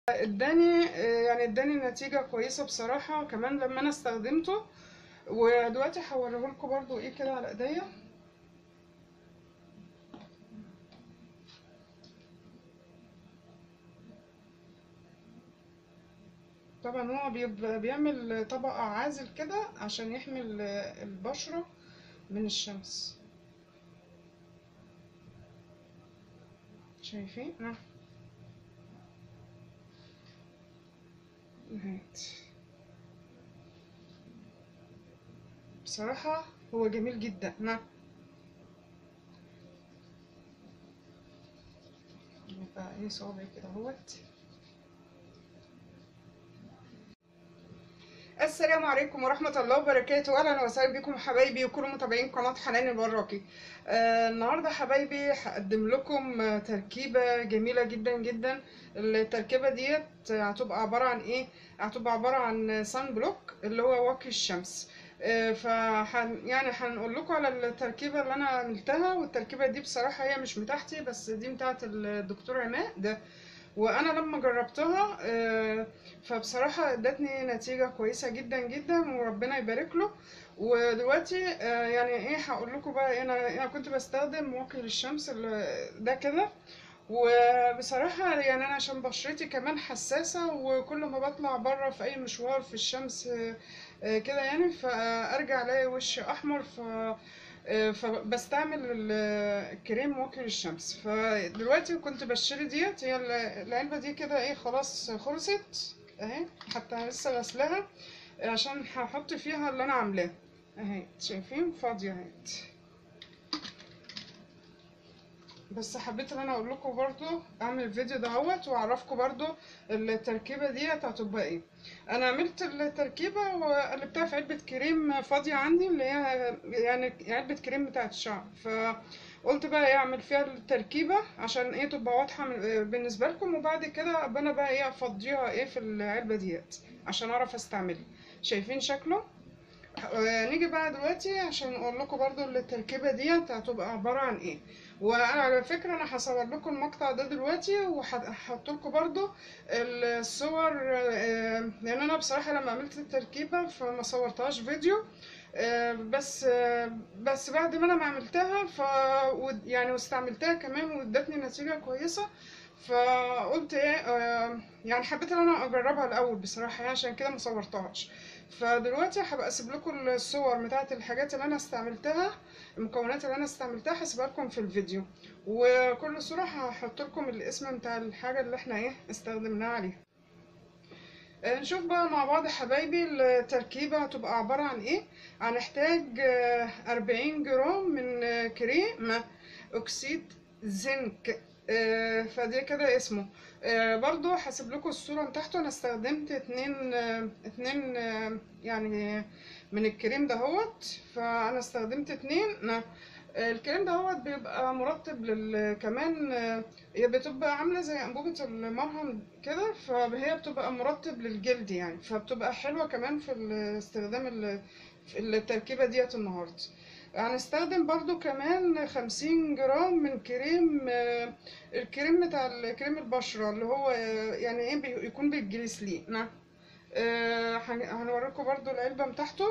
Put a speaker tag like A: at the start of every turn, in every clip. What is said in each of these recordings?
A: اداني يعني اداني نتيجة كويسة بصراحة كمان لما انا استخدمته ودلوقتي هوريه لكم برضو ايه كده على ايديا طبعا هو بيبقى بيعمل طبقة عازل كده عشان يحمي ال- البشرة من الشمس شايفين اه نهاية بصراحة هو جميل جدا نعم يبقى ايه صوابعي كده اهوت السلام عليكم ورحمة الله وبركاته أهلا وسهلا بكم حبايبي وكل متابعين قناة حنان البراكي آه النهاردة حبايبي هقدم لكم آه، تركيبة جميلة جدا جدا التركيبة ديت هتبقى عبارة عن ايه هتبقى عبارة عن سان بلوك اللي هو واقي الشمس آه، فحن يعني هنقول لكم على التركيبة اللي أنا عملتها والتركيبة دي بصراحة هي مش بتاعتي بس دي بتاعت الدكتور عماد ده وانا لما جربتها آه، فبصراحة ادتني نتيجة كويسة جدا جدا وربنا يبارك له ودلوقتي آه، يعني ايه هقول لكم بقى انا انا كنت بستخدم واقي للشمس ال- ده كده وبصراحة يعني أنا عشان بشرتي كمان حساسة وكل ما بطلع بره في أي مشوار في الشمس آه، آه، كده يعني فأرجع ألاقي وشي أحمر ف آه، فبستعمل ال- الكريم واقي للشمس فدلوقتي كنت بشتري ديت هي ال- العلبة دي كده ايه خلاص خلصت اهي حتى أنا لسه غسلاها عشان هحط فيها اللي أنا عاملاه اهي شايفين فاضية اهيت بس حبيت ان انا اقول لكم برضو اعمل الفيديو دهوت واعرفكم برضو التركيبه ديت هتبقى ايه انا عملت التركيبه وقلبتها في علبه كريم فاضيه عندي اللي هي يعني علبه كريم بتاعت الشعر فقلت بقى ايه اعمل فيها التركيبه عشان ايه تبقى واضحه من- بالنسبه لكم وبعد كده ابقى انا بقى ايه افضيها ايه في العلبه ديت عشان اعرف استعملها شايفين شكله آه، نيجي بقى دلوقتي عشان اقول لكم برضو التركيبه ديت هتبقى عباره عن ايه وانا على فكره انا هصور لكم المقطع ده دلوقتي وهحط لكم برضو الصور آه، لان انا بصراحه لما عملت التركيبه فما صورتهاش فيديو آه، بس آه، بس بعد ما انا ما عملتها ف ود- يعني واستعملتها كمان وادتني نتيجه كويسه فقلت ايه آه، يعني حبيت ان انا اجربها الاول بصراحه يعني عشان كده ما صورتهاش فدلوقتي هبقى اسيب لكم الصور بتاعت الحاجات اللي انا استعملتها المكونات اللي انا استعملتها هسيبها لكم في الفيديو وكل صورة هحط لكم الاسم بتاع الحاجة اللي احنا ايه استخدمناها عليها آه، نشوف بقى مع بعض يا حبايبي التركيبة هتبقى عبارة عن ايه هنحتاج آه، 40 جرام من آه، كريم اكسيد زنك آه، فدي كده اسمه آه، برضو هسيب لكم الصورة بتاعته انا استخدمت اتنين آه، اتنين آه، يعني من الكريم دهوت فانا استخدمت اتنين نا- الكريم دهوت بيبقى مرطب لل كمان آه، هي بتبقى عاملة زي أنبوبة المرهم كده فهي بتبقى مرطب للجلد يعني فبتبقى حلوة كمان في الاستخدام ال- في التركيبة ديت النهاردة هنستخدم برضو كمان خمسين جرام من كريم آه، الكريم بتاع الكريم البشرة اللي هو آه، يعني ايه بي- يكون بالجليسلين نعم آه، هن- هنوريكم برضو العلبة بتاعته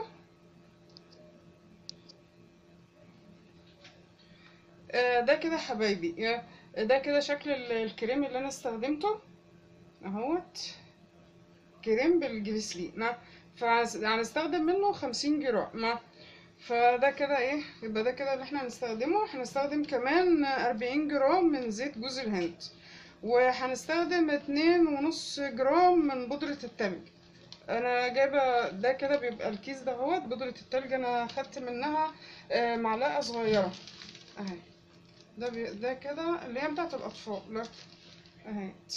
A: آه، ده كده حبايبي يا- ده كده شكل ال- الكريم اللي انا استخدمته اهوت كريم بالجليسلين نعم فهنستخدم منه خمسين جرام نعم فده كده ايه يبقى ده كده اللي احنا هنستخدمه هنستخدم كمان أربعين جرام من زيت جوز الهند وهنستخدم اتنين ونص جرام من بودرة التلج انا جايبه ده كده بيبقى الكيس ده اهوت بودرة التلج انا خدت منها آه، معلقة صغيرة اهي ده بي... ده كده اللي هي بتاعت الاطفال لا اهيت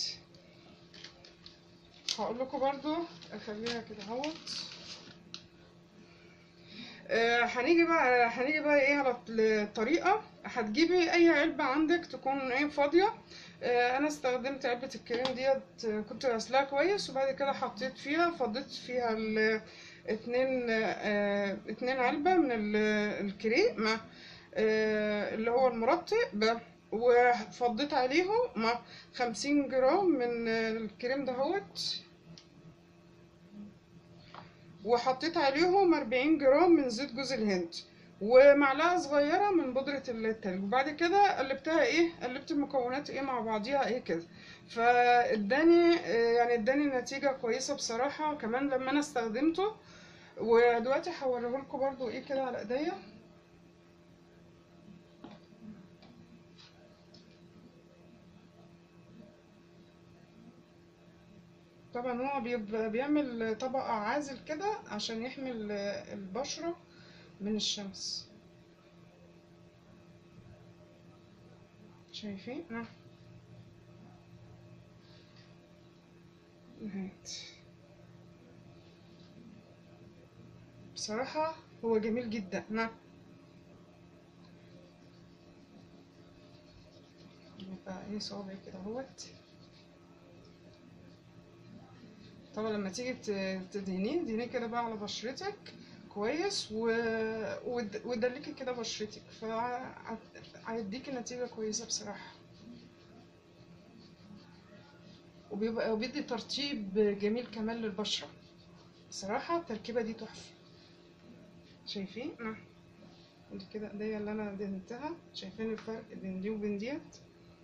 A: هقول لكم برضو اخليها كده اهوت آه، هنيجي بقى هنيجي بقى ايه على الطريقة هتجيبي اي علبة عندك تكون ايه فاضية آه، انا استخدمت علبة الكريم ديت آه، كنت غسلاها كويس وبعد كده حطيت فيها فضيت فيها ال اتنين آه، اتنين علبة من ال- الكريم آه، اللي هو المرطب وفضيت عليهم مع خمسين جرام من الكريم دهوت وحطيت عليهم أربعين جرام من زيت جوز الهند ومعلقة صغيرة من بودرة التلج وبعد كده قلبتها ايه قلبت المكونات ايه مع بعضيها ايه كده فاداني آه، يعني اداني نتيجة كويسة بصراحة كمان لما انا استخدمته ودلوقتي هوريه لكم برضو ايه كده على ايديا طبعا هو بيبقى بيعمل طبقة عازل كده عشان يحمي ال- البشرة من الشمس شايفين اه نهاية بصراحة هو جميل جدا نعم يبقى ايه صوابعي كده اهوت طبعا لما تيجي ت- تدهنيه دهنيه كده بقى على بشرتك كويس و... ود- وتدلكي كده بشرتك فهيديكي نتيجة كويسة بصراحة وبيبقى وبيدي ترطيب جميل كمان للبشرة بصراحة التركيبة دي تحفة شايفين؟ نعم دي كده ايديا اللي انا دهنتها شايفين الفرق بين دي وبين ديت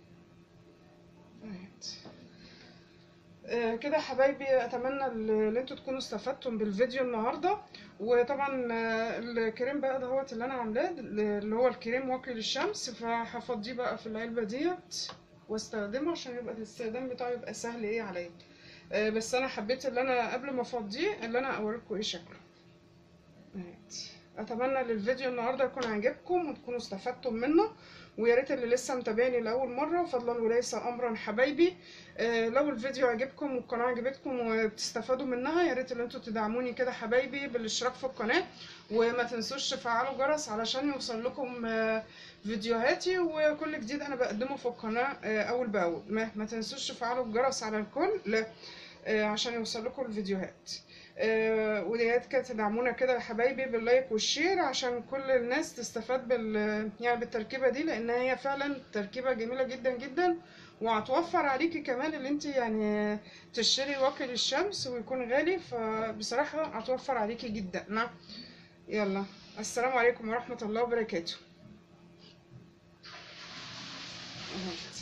A: اهيت آه، كده يا حبايبي اتمنى ان انتوا تكونوا استفدتم بالفيديو النهارده وطبعا آه، الكريم بقى دهوت اللي انا عاملاه اللي هو الكريم واقي للشمس فهفضيه بقى في العلبه ديت واستخدمه عشان يبقى الاستخدام بتاعه يبقى سهل ايه عليا آه، بس انا حبيت ان انا قبل ما افضيه اللي انا اوريكم ايه شكله اهيت. اتمنى ان الفيديو النهارده يكون عجبكم وتكونوا استفدتم منه ويا ريت اللي لسه متابعني لاول مره فضلا وليس امرا حبايبي آه، لو الفيديو عجبكم والقناه عجبتكم وبتستفادوا منها يا ريت ان انتوا تدعموني كده حبايبي بالاشتراك في القناه وما تنسوش تفعلوا الجرس علشان يوصل لكم آه، فيديوهاتي وكل جديد انا بقدمه في القناه آه، اول باول ما, ما تنسوش تفعلوا الجرس على الكل لا، آه، عشان يوصل لكم الفيديوهات آه، وديات كده تدعمونا كده يا حبايبي باللايك والشير عشان كل الناس تستفاد بال يعني بالتركيبه دي لان هي فعلا تركيبه جميله جدا جدا وهتوفر عليكي كمان اللي انت يعني تشتري واقي للشمس ويكون غالي فبصراحه هتوفر عليكي جدا نعم يلا السلام عليكم ورحمه الله وبركاته